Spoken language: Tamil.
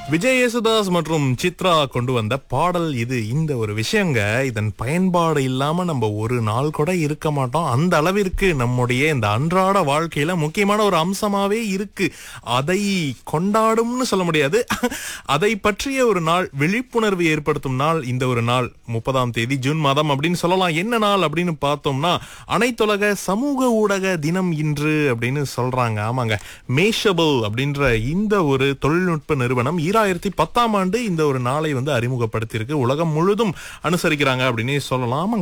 விஜய் யேசுதாஸ் மற்றும் சித்ரா கொண்டு வந்த பாடல் இது இந்த ஒரு விஷயங்க இதன் பயன்பாடு இல்லாம நம்ம ஒரு நாள் கூட இருக்க மாட்டோம் அந்த அளவிற்கு நம்முடைய இந்த அன்றாட வாழ்க்கையில முக்கியமான ஒரு அம்சமாவே இருக்கு அதை கொண்டாடும்னு சொல்ல முடியாது அதை பற்றிய ஒரு நாள் விழிப்புணர்வு ஏற்படுத்தும் நாள் இந்த ஒரு நாள் முப்பதாம் தேதி ஜூன் மாதம் அப்படின்னு சொல்லலாம் என்ன நாள் அப்படின்னு பார்த்தோம்னா அனைத்துலக சமூக ஊடக தினம் இன்று அப்படின்னு சொல்றாங்க ஆமாங்க மேஷபிள் அப்படின்ற இந்த ஒரு தொழில்நுட்ப நிறுவனம் ஈராயிரத்தி பத்தாம் ஆண்டு இந்த ஒரு நாளை வந்து அறிமுகப்படுத்தியிருக்கு உலகம் முழுதும் அனுசரிக்கிறாங்க அப்படின்னு சொல்லலாம் ஆமாங்க